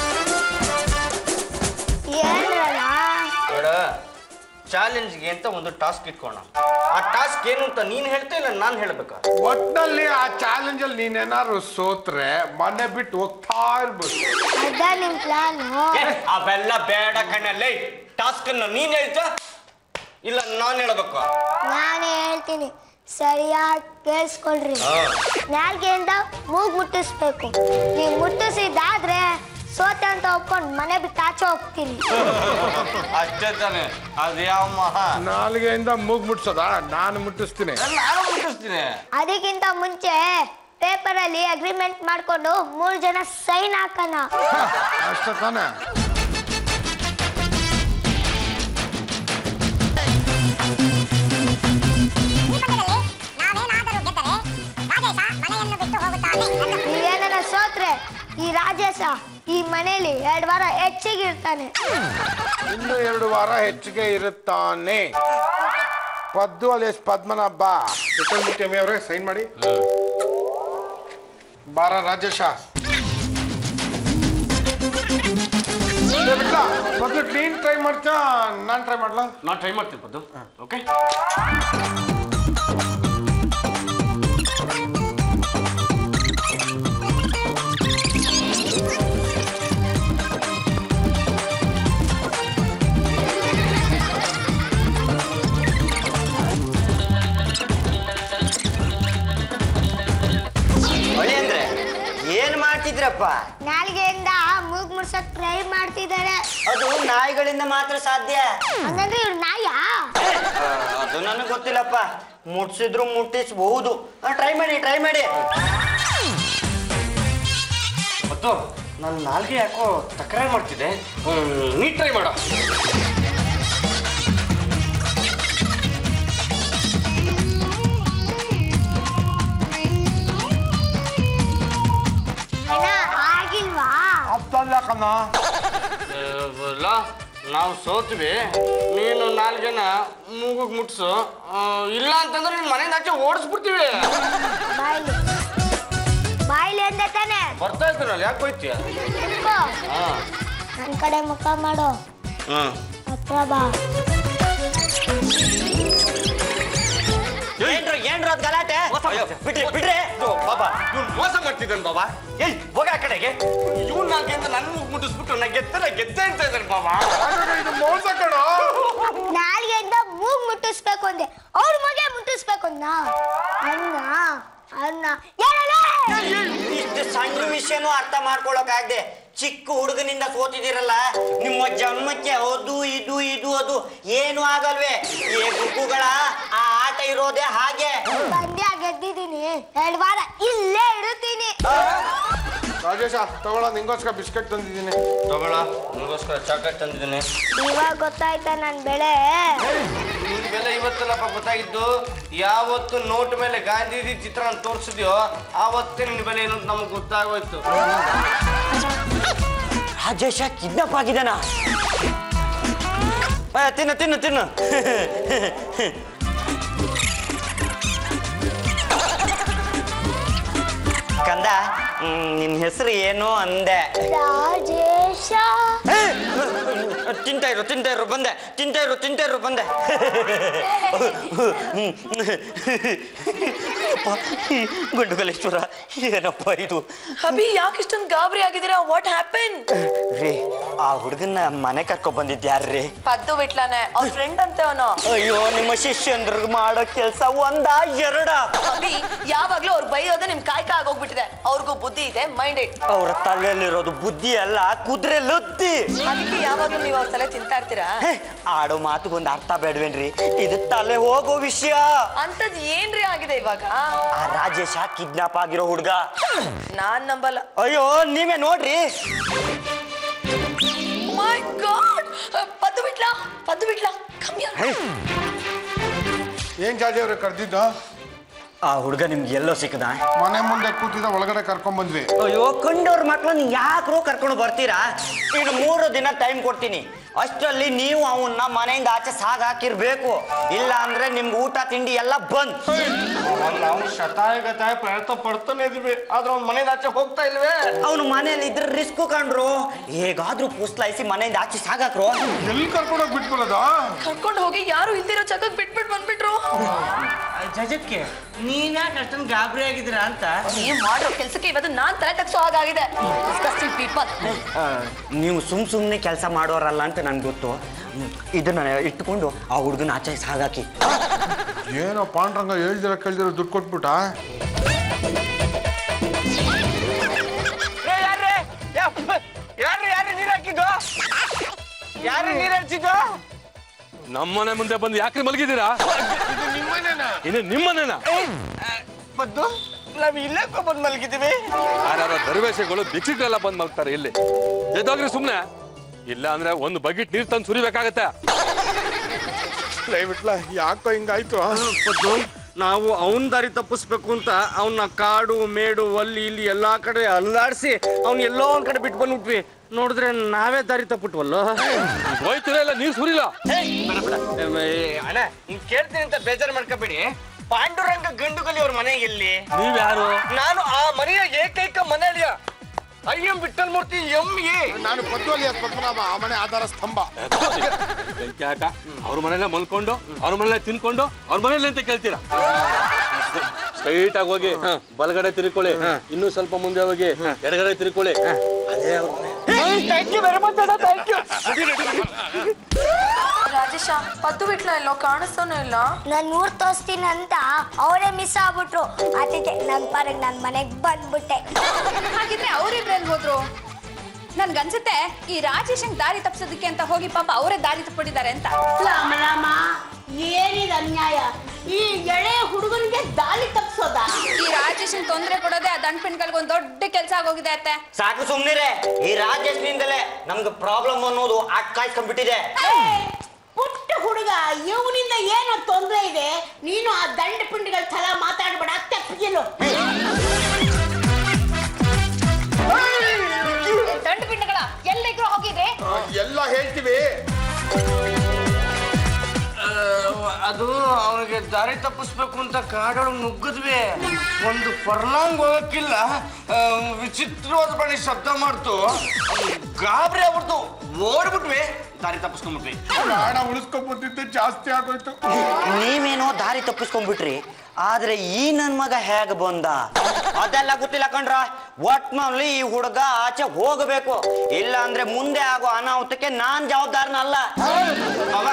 Speaker 3: ಏನ್ರಲ್ಲ
Speaker 1: ನೋಡ ಚಾಲೆಂಜ್ಗೆ ಅಂತ ಒಂದು ಟಾಸ್ಕ್ ಇಟ್ಕೋಣ ಆ ಟಾಸ್ಕ್ ಏನು ಅಂತ ನೀನ್ ಹೇಳ್ತಾ ಇಲ್ಲ ನಾನು ಹೇಳ್ಬೇಕಾ
Speaker 2: ಒಟ್ನಲ್ಲಿ ಆ ಚಾಲೆಂಜ್ ಅಲ್ಲಿ ನೀನೇನಾದ್ರು ಸೋತ್ರೆ ಮನೆ ಬಿಟ್ಟು ಹೋಗ್ತಾ ಇರ್ಬೋದು
Speaker 3: ಅದ ನಿಮ್ ಪ್ಲಾನು
Speaker 1: ಏ, ಅವೆಲ್ಲ ಬೇಡ ಕಣ್ಣಲ್ಲಿ ಟಾಸ್ಕ್ ಅನ್ನು ನೀನ್ ಹೇಳ್ತಾ ಇಲ್ಲ ನಾನು ಹೇಳ್ಬೇಕು
Speaker 3: ನಾನೇ ಹೇಳ್ತೀನಿ ಸರಿಯಾಗಿ ಕೇಳಿಸ್ಕೊಳ್ರಿ ನಾಲ್ಗೆಯಿಂದ ಮೂಗ್ ಮುಟ್ಟಿಸ್ಬೇಕು ನೀವು ಮುಟ್ಟಿಸಿದಾದ್ರೆ ಸೋತೆ ಅಂತ ಒಪ್ಕೊಂಡು ಮನೆ ಬಿಟ್ಟು ಆಚೆ ಹೋಗ್ತೀನಿ
Speaker 1: ಅಷ್ಟೇ ತಾನೆ ಅದ್ಯಾವ ಮಹಾ
Speaker 2: ನಾಲ್ಗೆಯಿಂದ ಮೂಗ್ ಮುಟ್ಸೋದಾ ನಾನು ಮುಟ್ಟಿಸ್ತೀನಿ
Speaker 1: ನಾನು ಮುಟ್ಟಿಸ್ತೀನಿ
Speaker 3: ಅದಕ್ಕಿಂತ ಮುಂಚೆ ಪೇಪರ್ ಅಲ್ಲಿ ಅಗ್ರಿಮೆಂಟ್ ಮಾಡ್ಕೊಂಡು ಮೂರ್ ಜನ ಸೈನ್ ಹಾಕೋಣ
Speaker 2: ಅಷ್ಟ ತಾನೆ
Speaker 3: ನೀವೇನ ಸೋತ್ರೆ ಈ ರಾಜೇಶ ಈ ಮನೇಲಿ ಎರಡ್ ವಾರ ಹೆಚ್ಚಿಗೆ ಇರ್ತಾನೆ
Speaker 2: ಇನ್ನು ಎರಡು ವಾರ ಹೆಚ್ಚಿಗೆ ಇರುತ್ತಾನೆ ಪದ್ದು ಅಲ್ಲಿ ಪದ್ಮನಾಭ ಮುಟ್ಟಿ ಅವರೇ ಸೈನ್ ಮಾಡಿ ಬಾರ ರಾಜೇಶ ಏ ಬಿಟ್ಲ, ಮೊದ್ಲು ನೀನ್ ಟ್ರೈ ಮಾಡ್ತೀಯ ನಾನ್ ಟ್ರೈ ಮಾಡ್ಲಾ
Speaker 1: ನಾನು ಟ್ರೈ ಮಾಡ್ತೀನಿ ಪದ್ದು ಓಕೆ
Speaker 5: ಒಳ್ಳೆ ಅಂದ್ರೆ ಏನ್ ಮಾಡ್ತಿದ್ರಪ್ಪ
Speaker 3: ನಾಲ್ಗೆಯಿಂದ ಮೂಗ್ ಮುಡ್ಸಕ್ ಟ್ರೈ ಮಾಡ್ತಿದ್ದಾರೆ
Speaker 5: ಅದು ನಾಯಿಗಳಿಂದ ಮಾತ್ರ ಸಾಧ್ಯ
Speaker 3: ಹಂಗಂದ್ರೆ ಇವ್ರು ನಾಯಾ
Speaker 5: ಆ, ಅದು ನನಗೆ ಗೊತ್ತಿಲ್ಲಪ್ಪ ಮುಟ್ಸಿದ್ರು ಮುಟ್ಟಿಸ್ಬಹುದು ಟ್ರೈ ಮಾಡಿ ಟ್ರೈ ಮಾಡಿ
Speaker 1: ಪದ್ದು ನಾನು ನಾಲ್ಗೆ ಯಾಕೋ ತಕರಾರು ಮಾಡ್ತಿದ್ದೆ ಹ್ಮ್, ನೀ ಟ್ರೈ ಮಾಡು
Speaker 3: ಅಣ್ಣ ಆಗಿಲ್ವಾ
Speaker 2: ಅದ್ದಲ್ಲ ಕಣ
Speaker 1: ಇಲ್ಲ ನಾವು ಸೋತ್ವಿ ನೀನು ನಾಲ್ಕು ಜನ ಮೂಗಿಗೆ ಮುಟ್ಸು ಆ, ಇಲ್ಲ ಅಂತಂದ್ರೆ ನಿನ್ನ ಮನೆಯಿಂದ ಆಚೆ ಓಡಿಸ್ಬಿಡ್ತೀವಿ
Speaker 3: ಬಾಯ್ಲಿ ಬಾಯ್ಲಿ ಅಂದ ತಾನೆ
Speaker 1: ಬರ್ತಾ ಇದ್ದೀನಲ್ಲ ಯಾಕೆ ಹೋಯ್ತೀಯ
Speaker 3: ನಿಂತ್ಕೋ.
Speaker 1: ಹಾಂ
Speaker 3: ನನ್ ಕಡೆ ಮುಖ ಮಾಡು
Speaker 1: ಹ್ಞೂ
Speaker 3: ಹತ್ರ ಬಾ
Speaker 5: ಏನ್ರು ಏನ್ರು ಅದ್ ಗಲಾಟೆ ಅಯ್ಯೋ, ಬಿಡ್ರಿ ಬಿಡ್ರಿ
Speaker 1: ಬಾಬಾ ಇವ್ನು ಮೋಸ ಮಾಡ್ತಿದ್ದಾನೆ ಬಾಬಾ ಏಯ್ ಹೋಗ ಆ ಕಡೆಗೆ ಇವ್ನು ನಾಲ್ಕೆ ಅಂತ ನನ್ನ ಮೂಗು ಮುಟ್ಟಿಸ್ಬಿಟ್ಟು ನಾ ಗೆದ್ದರೆ ಗೆದ್ದೆ ಅಂತ ಇದ್ದಾನೆ ಬಾಬಾ
Speaker 2: ಇದು ಮೋಸ ಕಣ
Speaker 3: ನಾಲ್ಗೆಯಿಂದ ಮೂಗ್ ಮುಟ್ಟಿಸ್ಬೇಕು ಅಂದೆ ಅವ್ರ ಮಗೆ ಮುಟ್ಟಿಸ್ಬೇಕು ಅಂದ ಅಣ್ಣ ಅಣ್ಣ ಹೇಳಲೇ
Speaker 5: ಇಷ್ಟು ಸಣ್ಣ ವಿಷಯನೂ ಅರ್ಥ ಮಾಡ್ಕೊಳಕಾಗ್ದೆ ಚಿಕ್ಕ ಹುಡುಗನಿಂದ ಸೋತಿದಿರಲ್ಲ ನಿಮ್ಮ ಜನ್ಮಕ್ಕೆ ಅದು ಇದು ಇದು ಅದು ಏನು ಆಗಲ್ವೇ ಈ ಗುಗ್ಗುಗಳ ಆ ಆಟ ಇರೋದೇ ಹಾಗೆ
Speaker 3: ಪಂದ್ಯ ಗೆದ್ದಿದ್ದೀನಿ ಎರಡು ವಾರ ಇಲ್ಲೇ ಇರುತ್ತೀನಿ
Speaker 2: ರಾಜೇಶ ತಗೊಳ ನಿಂಗೋಸ್ಕರ ಬಿಸ್ಕೆಟ್ ತಂದಿದ್ದೀನಿ
Speaker 1: ತಗೊಳ ನಿಮಗೋಸ್ಕರ ಚಾಕ್ಲೇಟ್ ತಂದಿದ್ದೀನಿ
Speaker 3: ಇವಾಗ ಗೊತ್ತಾಯ್ತಾ ನನ್ ಬೆಳೆ
Speaker 1: ನಿನ್ ಬೆಲೆ ಇವತ್ತಲ್ಲಪ್ಪ ಗೊತ್ತಾಗಿದ್ದು ಯಾವತ್ತು ನೋಟ್ ಮೇಲೆ ಗಾಂಧೀಜಿ ಚಿತ್ರ ತೋರಿಸಿದ್ಯೋ ಆವತ್ತೇ ನಿನ್ ಬೆಲೆ ಏನು ಅಂತ ನಮಗೆ ಗೊತ್ತಾಗೋಯ್ತು
Speaker 5: ರಾಜೇಶ ಕಿಡ್ನಾಪ್ ಆಗಿದ್ದಾನ ಆ, ತಿನ್ನು ತಿನ್ನು ತಿನ್ನು ಕಂದ ನಿನ್ನ ಹೆಸರು ಏನು ಅಂದೆ
Speaker 3: ರಾಜೇಶ
Speaker 5: ತಿಂತಾ ಇರು ತಿಂತಾ ಇರು ಬಂದೆ ತಿಂತಾ ಇರು ತಿಂತಾ ಇರು ಬಂದೆ ಅಪ್ಪ, ಗುಂಡು ಕಲೇಶ್ವರ ಏನಪ್ಪ ಇದು
Speaker 6: ಅಭಿ ಯಾಕೆ ಇಷ್ಟೊಂದು ಗಾಬರಿ ಆಗಿದ್ದೀರಾ ವಾಟ್ ಹ್ಯಾಪನ್
Speaker 5: ರೀ ಆ ಹುಡುಗನ್ನ ಮನೆ ಕರ್ಕೊಂಡ್ ಬಂದಿದ್ಯಾರ್ರಿ
Speaker 6: ಪದ್ದು ಬಿಟ್ಲಾನೆ ಅವ್ರ ಫ್ರೆಂಡ್ ಅಂತ ಅವನು
Speaker 5: ಅಯ್ಯೋ ನಿಮ್ಮ ಶಿಷ್ಯಂದ್ರಿಗೆ ಮಾಡೋ ಕೆಲ್ಸ ಒಂದ ಎರಡ
Speaker 6: ಅಭಿ ಯಾವಾಗ್ಲೂ ಅವ್ರು ಬೈಯೋದೇ ನಿಮ್ ಕಾಯ್ಕ ಆಗೋಗ್ಬಿಟ್ಟಿದೆ ಅವ್ರಿಗೂ ಬುದ್ಧಿ ಇದೆ ಮೈಂಡ್ ಇಟ್
Speaker 5: ಅವ್ರ ತಲೆಯಲ್ಲಿರೋದು ಬುದ್ಧಿ ಅಲ್ಲ ಕುದುರೆ ಲುದ್ದಿ
Speaker 6: ಅದಕ್ಕೆ ಯಾವಾಗ್ಲೂ ನೀವು ಅವ್ರ ತಲೆ ತಿಂತಾ ಇರ್ತೀರಾ
Speaker 5: ಹೇ, ಆಡೋ ಮಾತುಗೊಂದು ಅರ್ಥ ಬೇಡವೇನ್ರಿ ಇದು ತಲೆ ಹೋಗೋ ವಿಷಯ
Speaker 6: ಅಂತದ್ ಏನ್ರಿ ಆಗಿದೆ ಇವಾಗ
Speaker 5: ಆ ರಾಜೇಶ ಕಿಡ್ನಾಪ್ ಆಗಿರೋ ಹುಡುಗ
Speaker 6: ನಾನ್ ನಂಬಲ್ಲ
Speaker 5: ಅಯ್ಯೋ ನೀವೇ ನೋಡ್ರಿ
Speaker 6: ಮೈ ಗಾಡ್ ಪದ್ದು ಬಿಟ್ಲಾ ಪದ್ದು ಬಿಟ್ಲಾ ಕಮ್ಮಿ
Speaker 2: ಏನ್ ಜಾಜಿ ಅವ್ರೆ ಕರ್ದಿದ್ದು
Speaker 5: ಆ ಹುಡುಗ ನಿಮ್ಗೆ ಎಲ್ಲೋ ಸಿಕ್ಕದ
Speaker 2: ಮನೆ ಮುಂದೆ ಕೂತಿದ್ದ ಒಳಗಡೆ ಕರ್ಕೊಂಡ್ ಬಂದ್ವಿ
Speaker 5: ಅಯ್ಯೋ ಕಂಡವ್ರ ಮಕ್ಳನ್ನ ಯಾಕ್ರೋ ಕರ್ಕೊಂಡು ಬರ್ತೀರಾ ಇನ್ನು ಮೂರು ದಿನ ಟೈಮ್ ಕೊಡ್ತೀನಿ ಅಷ್ಟರಲ್ಲಿ ನೀವು ಅವನ್ನ ಮನೆಯಿಂದ ಆಚೆ ಸಾಗ ಹಾಕಿರ್ಬೇಕು ಇಲ್ಲ ಅಂದ್ರೆ ನಿಮ್ಗೆ ಊಟ ತಿಂಡಿ ಎಲ್ಲ ಬಂದ್
Speaker 1: ನಾವು ಶತಾಯ ಗತಾಯ ಪ್ರಯತ್ನ ಪಡ್ತಾನೆ ಇದೀವಿ ಆದ್ರೆ ಅವ್ನ ಮನೆಯಿಂದ ಆಚೆ ಹೋಗ್ತಾ ಇಲ್ವೇ
Speaker 5: ಅವನು ಮನೇಲಿ ಇದ್ರೆ ರಿಸ್ಕ್ ಕಂಡ್ರು ಹೇಗಾದ್ರೂ ಪುಸ್ಲಾಯಿಸಿ ಮನೆಯಿಂದ ಆಚೆ ಸಾಗಾಕ್ರು
Speaker 2: ಎಲ್ಲಿ ಕರ್ಕೊಂಡೋಗಿ ಬಿಟ್ಕೊಳ್ಳೋದು
Speaker 6: ಕರ್ಕೊಂಡು ಹೋಗಿ ಯಾರು ಇಲ್ದಿರೋ ಜಾಗಕ್ಕೆ ಬಿಟ್ಬಿಟ್ ಬಂದ್ಬಿಟ್ರು
Speaker 1: ಜಜಕ್ಕೆ ನೀನ್ ಯಾಕೆ ಅಷ್ಟೊಂದು ಗಾಬರಿ ಆಗಿದ್ದೀರಾ ಅಂತ
Speaker 6: ನೀವ್ ಮಾಡೋ ಕೆಲ್ಸಕ್ಕೆ ಇವತ್ತು ನಾನ್ ತಲೆ ತಗ್ಸೋ ಹಾಗಾಗಿದೆ ಡಿಸ್ಕಸ್ಟಿಂಗ್ ಪೀಪಲ್
Speaker 5: ನೀವು ಸುಮ್ ಸುಮ್ನೆ ಕೆಲಸ ಮಾಡೋರಲ್ಲ ಅಂತ ನನ್ಗೆ ಗೊತ್ತು ಇದನ್ನ ಇಟ್ಕೊಂಡು ಆ ಹುಡುಗನ ಆಚೆ ಸಾಗಾಕಿ
Speaker 2: ಏನೋ ಪಾಂಡ್ರಂಗ ಹೇಳ್ದಿರ ಕೇಳ್ದಿರ ದುಡ್ಡು ಕೊಟ್ಬಿಟ್ಟ
Speaker 1: ಯಾರು ಯಾರು ನೀರ್ ಹಾಕಿದ್ದು ಯಾರು ನೀರ್ ಹಚ್ಚಿದ್ದು
Speaker 8: ನಮ್ಮನೆ ಮುಂದೆ ಬಂದು ಯಾಕ್ರಿ ಮಲಗಿದ್ದೀರಾ ಇನ್ನು ನಿಮ್ಮನೇನ
Speaker 1: ಬದ್ದು ನಾವ್ ಇಲ್ಲೇ ಬಂದ್ ಮಲಗಿದ್ದೀವಿ
Speaker 8: ಯಾರ್ಯಾರೋ ದರ್ವೇಶಗಳು ಭಿಕ್ಷುಕರೆಲ್ಲ ಬಂದು ಮಲ್ಗ್ತಾರೆ ಇಲ್ಲಿ ಎದ್ದೋಗ್ರಿ ಸುಮ್ನೆ ಇಲ್ಲ ಅಂದ್ರೆ ಒಂದು ಬಕೆಟ್ ನೀರ್ ತಂದು ಸುರಿಬೇಕಾಗತ್ತೆ
Speaker 2: ಬಿಟ್ಲ ಯಾಕೋ ಹಿಂಗಾಯ್ತು
Speaker 1: ಬದ್ದು ನಾವು ಅವನ್ ದಾರಿ ತಪ್ಪಿಸ್ಬೇಕು ಅಂತ ಅವನ್ನ ಕಾಡು ಮೇಡು ಅಲ್ಲಿ ಇಲ್ಲಿ ಎಲ್ಲಾ ಕಡೆ ಅಲ್ಲಾಡ್ಸಿ ಅವ್ನ್ ಎಲ್ಲೋ ಒಂದ್ ಕಡೆ ಬಿಟ್ಟು ಬಂದ್ಬಿಟ್ವಿ ನೋಡಿದ್ರೆ ನಾವೇ ದಾರಿ ತಪ್ಪಿಟ್ವಲ್ಲ
Speaker 8: ಹೋಯ್ತಿರ ಇಲ್ಲ ನೀರ್ ಸುರಿಲ್ಲ
Speaker 1: ಅಣ್ಣ ನೀವ್ ಕೇಳ್ತೀನಿ ಅಂತ ಬೇಜಾರು ಮಾಡ್ಕೋಬೇಡಿ ಪಾಂಡುರಂಗ ಗಂಡುಗಲಿ ಅವ್ರ ಮನೆ ಎಲ್ಲಿ
Speaker 8: ನೀವ್ ಯಾರು
Speaker 1: ನಾನು ಆ ಮನೆಯ ಏಕೈಕ ಮನೆಯ I am Vittal Murthy M A
Speaker 2: ನಾನು ಪದ್ವಲಿ ಪದ್ಮನಾಭ ಆ ಮನೆ ಆಧಾರ ಸ್ತಂಭ
Speaker 8: ಬೆಂಕಿ ಹಾಕ ಅವ್ರ ಮನೇಲೆ ಮಲ್ಕೊಂಡು ಅವ್ರ ಮನೇಲೆ ತಿನ್ಕೊಂಡು ಅವ್ರ ಮನೇಲಿ ಅಂತ ಕೇಳ್ತೀರಾ ಸ್ಟ್ರೈಟ್ ಆಗಿ ಹೋಗಿ ಬಲಗಡೆ ತಿರ್ಕೊಳ್ಳಿ ಇನ್ನೂ ಸ್ವಲ್ಪ ಮುಂದೆ ಹೋಗಿ ಎಡಗಡೆ ತಿರ್ಕೊಳ್ಳಿ ಅದೇ ಅವ್ರ ಮನೆ.
Speaker 6: ರಾಜೇಶ ಪದ್ದು ಬಿಟ್ಲ ಇಲ್ಲೋ ಕಾಣಿಸ್ತಾನೋ ಇಲ್ಲ
Speaker 3: ನಾನು ಊರ್ ತೋರಿಸ್ತೀನಿ ಅಂತ ಅವರೇ ಮಿಸ್ ಆಗ್ಬಿಟ್ರು ಅದಕ್ಕೆ ನನ್ ಪಾರಕ್ ನನ್ ಮನೆಗ್ ಬಂದ್ಬಿಟ್ಟೆ
Speaker 4: ಹಾಗಿದ್ರೆ ಅವ್ರಿಬ್ರಲ್ಲಿ ಹೋದ್ರು ನನ್ಗನ್ಸುತ್ತೆ ಈ ರಾಜೇಶನ್ ದಾರಿ ತಪ್ಸೋದಕ್ಕೆ ಅಂತ ಹೋಗಿ ಪಾಪ ಅವರೇ ದಾರಿ ತಪ್ಪಿದ್ದಾರೆ ಅಂತ
Speaker 7: ರಾಮ ರಾಮ ಏನಿದೆ ಅನ್ಯಾಯ ಈ ಎಳೆ ಹುಡುಗನಿಗೆ ದಾರಿ ತಪ್ಸೋದ
Speaker 4: ಈ ರಾಜೇಶನ್ ತೊಂದ್ರೆ ಕೊಡೋದೇ ಆ ದಂಡ್ ಪಿಂಡ್ಗಳಿಗೆ ಒಂದ್ ದೊಡ್ಡ ಕೆಲಸ ಆಗೋಗಿದೆ ಅತ್ತೆ
Speaker 5: ಸಾಕು ಸುಮ್ನಿರೆ ಈ ರಾಜೇಶ್ನಿಂದಲೇ ನಮ್ಗೆ ಪ್ರಾಬ್ಲಮ್ ಅನ್ನೋದು ಅಟ್ಕಾಯ್ಸ್ಕೊಂಡ್ಬಿಟ್ಟಿದೆ
Speaker 7: ಪುಟ್ಟ ಹುಡುಗ ಇವನಿಂದ ಏನೋ ತೊಂದ್ರೆ ಇದೆ ನೀನು ಆ ದಂಡ ಪಿಂಡಿಗಳ ತರ ಮಾತಾಡ್ಬೇಡ ತೆಪ್ಪಗಿಲು
Speaker 4: ದಂಡ ಪಿಂಡಗಳ ಎಲ್ಲಿಗ್ರೂ ಹೋಗಿದ್ರೆ
Speaker 2: ಎಲ್ಲ ಹೇಳ್ತೀವಿ
Speaker 1: ಅದು ಅವನಿಗೆ ದಾರಿ ತಪ್ಪಿಸ್ಬೇಕು ಅಂತ ಕಾಡೊಳಗೆ ನುಗ್ಗಿದ್ವಿ ಒಂದು ಫರ್ಲಾಂಗ್ ಹೋಗಕ್ಕಿಲ್ಲ ಆ, ವಿಚಿತ್ರವಾದ ಬಳಿ ಶಬ್ದ ಮಾಡ್ತು ಗಾಬರಿ ಆಗ್ಬಿಡ್ತು ಓಡ್ಬಿಟ್ವಿ ದಾರಿ ತಪ್ಪಿಸ್ಕೊಂಡ್ಬಿಟ್ವಿ
Speaker 2: ಪ್ರಾಣ ಉಳಿಸ್ಕೊಂಡ್ಬಿಟ್ಟಿದ್ದು ಜಾಸ್ತಿ ಆಗೋಯ್ತು
Speaker 5: ನೀವೇನೋ ದಾರಿ ತಪ್ಪಿಸ್ಕೊಂಡ್ಬಿಟ್ರಿ ಆದ್ರೆ ಈ ನನ್ ಮಗ ಹೇಗ್ ಬಂದ ಅದೆಲ್ಲ ಗೊತ್ತಿಲ್ಲ ಕಣ್ರ ಒಟ್ನಲ್ಲಿ ಈ ಹುಡುಗ ಆಚೆ ಹೋಗಬೇಕು ಇಲ್ಲ ಅಂದ್ರೆ ಮುಂದೆ ಆಗೋ ಅನಾಹುತಕ್ಕೆ ನಾನ್ ಜವಾಬ್ದಾರನಲ್ಲ
Speaker 1: ಮಾವ,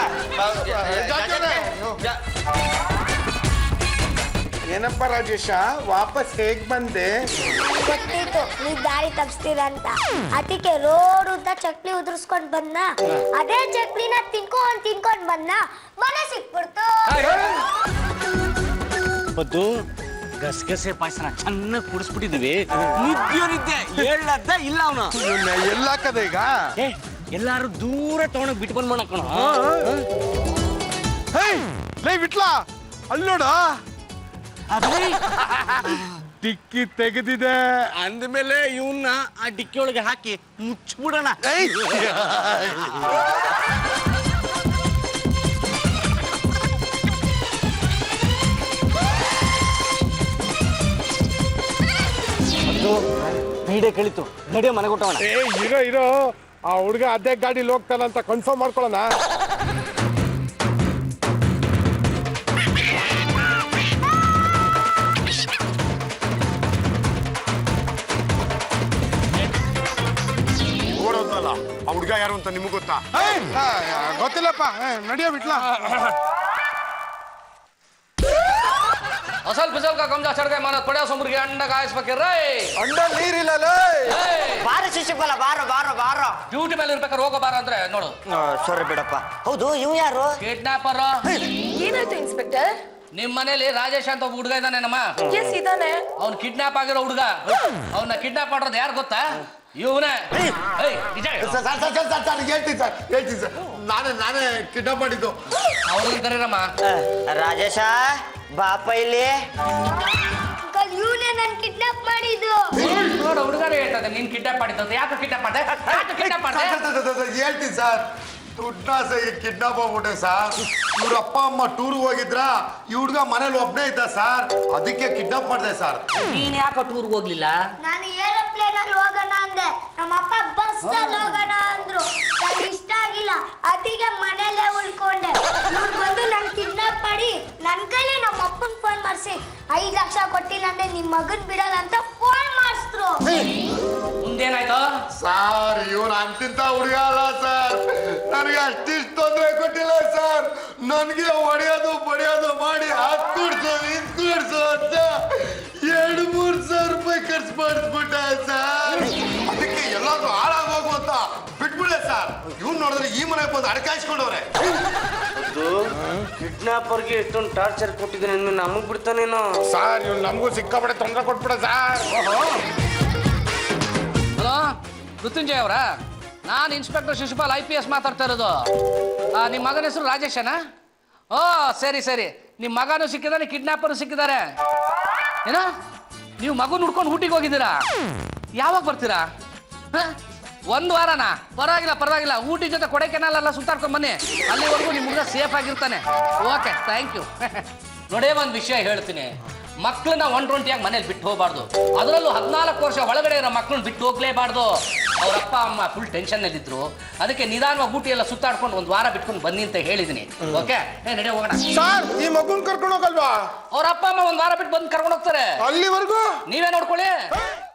Speaker 2: ಏನಪ್ಪ ರಾಜೇಶ ವಾಪಸ್ ಹೇಗ್ ಬಂದೆ
Speaker 3: ಗೊತ್ತಿತ್ತು ನೀವ್ ದಾರಿ ತಪ್ಸ್ತೀರ ಅಂತ ಅದಕ್ಕೆ ರೋಡ್ ಉದ್ದ ಚಕ್ಲಿ ಉದುರ್ಸ್ಕೊಂಡ್ ಬಂದ ಅದೇ ಚಕ್ಲಿನ ತಿನ್ಕೊಂಡ್ ತಿನ್ಕೊಂಡ್ ಬಂದ ಮನೆ ಸಿಕ್ಬಿಡ್ತು
Speaker 1: ಬದ್ದು ಗಸಗಸೆ ಪಾಯಸನ ಚೆನ್ನಾಗಿ ಕುಡಿಸ್ಬಿಟ್ಟಿದ್ವಿ ನಿದ್ದೆ ನಿದ್ದೆ ಹೇಳದ್ದ ಇಲ್ಲ ಅವನು
Speaker 2: ಎಲ್ಲಾಕದ ಈಗ
Speaker 1: ಏ ಎಲ್ಲಾರು ದೂರ ತಗೊಂಡೋಗ್ ಬಿಟ್ಟು ಬಂದ್ ಮಾಡಕೋಣ
Speaker 2: ಹೇ ಲೇ ಬಿಟ್ಲಾ ಅಲ್ಲಿ ನೋಡ ಟಿಕ್ಕಿ ತೆಗೆದಿದೆ
Speaker 1: ಅಂದ್ಮೇಲೆ ಇವನ್ನ ಆ ಡಿಕ್ಕಿ ಒಳಗೆ ಹಾಕಿ ಮುಚ್ಚಿಬಿಡೋಣ ಐಡಿಯಾ ಕಳಿತು ನಡೆಯೋ ಮನೆಗೆ ಊಟವಣ
Speaker 2: ಏ ಇರೋ ಇರೋ ಆ ಹುಡುಗ ಅದೇ ಗಾಡಿಲಿ ಹೋಗ್ತಾನಂತ ಕನ್ಫರ್ಮ್ ಮಾಡ್ಕೊಳ್ಳೋಣ
Speaker 9: ಓಡೋದ್ನಲ್ಲ ಆ ಹುಡುಗ ಯಾರು ಅಂತ ನಿಮಗೆ ಗೊತ್ತಾ
Speaker 2: ಗೊತ್ತಿಲ್ಲಪ್ಪ ನಡಿಯೋ ಬಿಟ್ಲಾ
Speaker 10: असल फिसल का कमजा चढ़ गए मानत पड़ा समुद्र के अंडा का आइस पके रे
Speaker 2: ಅಂಡ ನೀರಿಲ್ಲ
Speaker 5: ಬಾರೋ ಶಿಶುಪಾಲ ಬಾರೋ ಬಾರೋ ಬಾರೋ
Speaker 10: ಡ್ಯೂಟಿ ಮೇಲೆ ಇರ್ಬೇಕಾದ್ರೆ ಹೋಗೋ ಬಾರ ಅಂದ್ರೆ ನೋಡು
Speaker 5: ಸರಿ ಬಿಡಪ್ಪ ಹೌದು ಇವ್ ಯಾರು
Speaker 10: ಕಿಡ್ನಾಪರ್
Speaker 6: ಏನಾಯ್ತು ಇನ್ಸ್ಪೆಕ್ಟರ್
Speaker 10: ನಿಮ್ ಮನೇಲಿ ರಾಜೇಶ್ ಅಂತ ಒಬ್ಬ ಹುಡುಗ ಇದ್ದಾನೆ ನಮ್ಮ
Speaker 6: ಎಸ್ ಇದಾನೆ
Speaker 10: ಅವ್ನ್ ಕಿಡ್ನಾಪ್ ಆಗಿರೋ ಹುಡುಗ ಅವನ್ನ ಕಿಡ್ನಾಪ್ ಮಾಡೋದು ಯಾರು ಗೊತ್ತಾ ಇವನೇ ಏಯ್ ನಿಜ
Speaker 9: sir sir sir sir sir ಹೇಳ್ತೀನಿ ಸರ್ ಹೇಳ್ತೀನಿ ಸರ್ ನಾನೇ ನಾನೇ ಕಿಡ್ನಾಪ್ ಮಾಡಿದ್ದು
Speaker 10: ಅವ್ರನ್ನ ಕರೀರಮ್ಮ
Speaker 5: ರಾಜೇಶ ಬಾಪ ಇಲ್ಲಿ
Speaker 3: ಅಂಕಲ್ ಇವನೇ ನನ್ ಕಿಡ್ನಾಪ್ ಮಾಡಿದ್ದು
Speaker 10: ನೋಡು ಹುಡುಗನೇ ಹೇಳ್ತದೆ ನೀನ್ ಕಿಡ್ನಾಪ್ ಮಾಡಿದ್ದು ಯಾಕೆ ಕಿಡ್ನಾಪ್ ಮಾಡಿದೆ ಯಾಕೆ ಕಿಡ್ನಾಪ್ ಮಾಡಿದೆ
Speaker 9: ಸರ್, ಸರ್, ಸರ್, ಸರ್, ಹೇಳ್ತೀನಿ ಸರ್ ದುಡ್ಡಾಸೆಗೆ ಕಿಡ್ನಾಪ್ ಆಗ್ಬಿಟ್ಟೆ ಸರ್ ಇವ್ರ ಅಪ್ಪ ಅಮ್ಮ ಟೂರ್ ಹೋಗಿದ್ರ ಈ ಹುಡುಗ ಮನೇಲಿ ಒಬ್ಬನೇ ಇದ್ದ ಸರ್ ಅದಕ್ಕೆ ಕಿಡ್ನಾಪ್ ಮಾಡಿದೆ ಸರ್
Speaker 10: ನೀನ್ ಯಾಕೆ ಟೂರ್ಗೆ ಹೋಗ್ಲಿಲ್ಲ
Speaker 3: ನಾನು ಏರೋಪ್ಲೇನ್ ಅಲ್ಲಿ ಹೋಗೋಣ ಅಂದೆ ನಮ್ಮ ಅಪ್ಪ ಬಸ್ ಅಲ್ಲಿ ಹೋಗೋಣ ಅಂದ್ರು ನನಗೆ ಇಷ್ಟ ಆಗಿಲ್ಲ ಅದಕ್ಕೆ ಮನೇಲೆ ಉಳ್ಕೊಂಡೆ ಇವ್ರು ಬಂದು ನನ್ ಕಿಡ್ನಾಪ್ ಮಾಡಿ ನನ್ ಕೈಲಿ ನಮ್ಮ ಅಪ್ಪನ್ ಫೋನ್ ಮಾಡಿಸಿ ಐದ್ ಲಕ್ಷ ಕೊಟ್ಟಿಲ್ಲ ಅಂದ್ರೆ ನಿಮ್ ಮಗನ್ ಬಿಡಲ್ಲ ಅಂತ ಫೋನ್ ಮಾಡಿಸ್ರು
Speaker 10: ಮುಂದೇನಾಯ್ತು
Speaker 9: ಸರ್ ಇವ್ರು ಅಂತಿಂತ ಹುಡುಗ ಅಲ್ಲ ಸರ್ ನನಗೆ ಅಷ್ಟಿಷ್ಟು ತೊಂದರೆ ಕೊಟ್ಟಿಲ್ಲ ಸರ್ ನನಗೆ ಹೊಡೆಯೋದು ಬಡಿಯೋದು ಮಾಡಿ ಹತ್ತು ಕೂಡ್ಸು ಇದು ಕೂಡ್ಸು ಅಂತ ಎರಡು ಮೂರು ಸಾವಿರ ರೂಪಾಯಿ ಖರ್ಚು ಮಾಡಿಸ್ಬಿಟ್ಟ ಸರ್ ಅದಕ್ಕೆ ಎಲ್ಲಾದ್ರೂ ಹಾಳಾಗೋಗು ಅಂತ ಬಿಟ್ಬಿಡೆ ಸರ್ ಇವ್ನು ನೋಡಿದ್ರೆ ಈ ಮನೆಗೆ ಬಂದು ಅಡಕಾಯಿಸ್ಕೊಂಡವ್ರೆ
Speaker 1: ಕಿಡ್ನಾಪರ್ಗೆ ಎಷ್ಟೊಂದು ಟಾರ್ಚರ್ ಕೊಟ್ಟಿದ್ದೀನಿ ನಮಗ್ ಬಿಡ್ತಾನೇನೋ
Speaker 2: ಸರ್ ಇವ್ನು ನಮಗೂ ಸಿಕ್ಕಾಪಟ್ಟೆ ತೊಂದರೆ ಕೊಟ್ಬಿಡ ಸರ್
Speaker 10: ಹಲೋ ಮೃತ್ಯುಂಜಯ ಅವರ ನಾನು inspector Shishupal I P S ಮಾತಾಡ್ತಾ ಇರೋದು ಆ, ನಿಮ್ಮ ಮಗನ ಹೆಸರು ರಾಜೇಶನ ಓ ಸರಿ ಸರಿ ನಿಮ್ಮ ಮಗನೂ ಸಿಕ್ಕಿದಾನೆ ಕಿಡ್ನಾಪರು ಸಿಕ್ಕಿದ್ದಾರೆ ಏನ ನೀವು ಮಗು ಹುಡ್ಕೊಂಡು ಊಟಿಗೆ ಹೋಗಿದ್ದೀರಾ ಯಾವಾಗ ಬರ್ತೀರಾ ಹ? ಒಂದು ವಾರನಾ ಪರವಾಗಿಲ್ಲ ಪರವಾಗಿಲ್ಲ ಊಟಿ ಜೊತೆ ಕೊಡೈಕೆನಾಲ್ ಎಲ್ಲ ಸುತ್ತಾಡ್ಕೊಂಡ್ ಬನ್ನಿ ಅಲ್ಲಿವರೆಗೂ ನಿಮ್ಮ ಹುಡುಗ ಸೇಫ್ ಆಗಿರ್ತಾನೆ ಓಕೆ ಥ್ಯಾಂಕ್ ಯು ನೋಡೇ ಒಂದು ವಿಷಯ ಹೇಳ್ತೀನಿ ಮಕ್ಕಳನ್ನ ಒಂಟೊಂಟಿಯಾಗಿ ಮನೇಲಿ ಬಿಟ್ಟು ಹೋಗಬಾರ್ದು ಅದರಲ್ಲೂ ಹದಿನಾಲ್ಕು ವರ್ಷ ಒಳಗಡೆ ಇರೋ ಮಕ್ಕಳನ್ನ ಬಿಟ್ಟು ಹೋಗ್ಲೇಬಾರ್ದು ಅವ್ರ ಅಪ್ಪ ಅಮ್ಮ ಫುಲ್ ಟೆನ್ಷನ್ನಲ್ಲಿದ್ರು ಅದಕ್ಕೆ ನಿಧಾನವಾಗಿ ಊಟಿ ಎಲ್ಲ ಸುತ್ತಾಡ್ಕೊಂಡು ಒಂದು ವಾರ ಬಿಟ್ಕೊಂಡು ಬನ್ನಿ ಅಂತ ಹೇಳಿದ್ದೀನಿ ಓಕೆ ಏ ನಡೆ ಹೋಗೋಣ
Speaker 2: ಸರ್ ಈ ಮಗುನ್ ಕರ್ಕೊಂಡು ಹೋಗಲ್ವಾ
Speaker 10: ಅವ್ರ ಅಪ್ಪ ಅಮ್ಮ ಒಂದು ವಾರ ಬಿಟ್ಟು ಬಂದು ಕರ್ಕೊಂಡು ಹೋಗ್ತಾರೆ
Speaker 2: ಅಲ್ಲಿವರೆಗೂ
Speaker 10: ನೀವೇ ನೋಡ್ಕೊಳ್ಳಿ